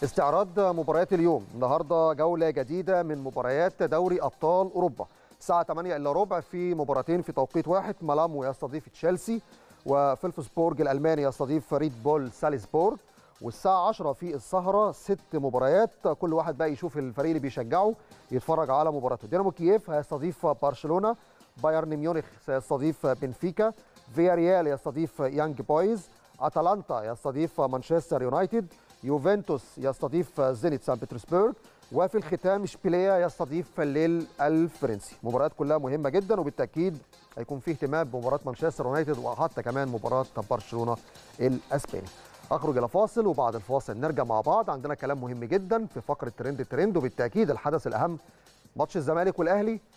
استعراض مباريات اليوم النهارده جوله جديده من مباريات دوري ابطال اوروبا الساعه 8 الا ربع في مباراتين في توقيت واحد مالامو يستضيف تشيلسي وفلفسبورج الالماني يستضيف ريد بول سالزبورج والساعه 10 في السهره ست مباريات كل واحد بقى يشوف الفريق اللي بيشجعه يتفرج على مباراته دينامو كييف هيستضيف برشلونه بايرن ميونخ سيستضيف بنفيكا فياريال يستضيف يانج بويز اتلانتا يستضيف مانشستر يونايتد يوفنتوس يستضيف زينيت سان بطرسبرغ وفي الختام اشبيليه يستضيف الليل الفرنسي مباريات كلها مهمه جدا وبالتاكيد هيكون في اهتمام بمباراه مانشستر يونايتد وحتى كمان مباراه برشلونه الاسباني اخرج الى فاصل وبعد الفاصل نرجع مع بعض عندنا كلام مهم جدا في فقره ترند الترند وبالتاكيد الحدث الاهم ماتش الزمالك والاهلي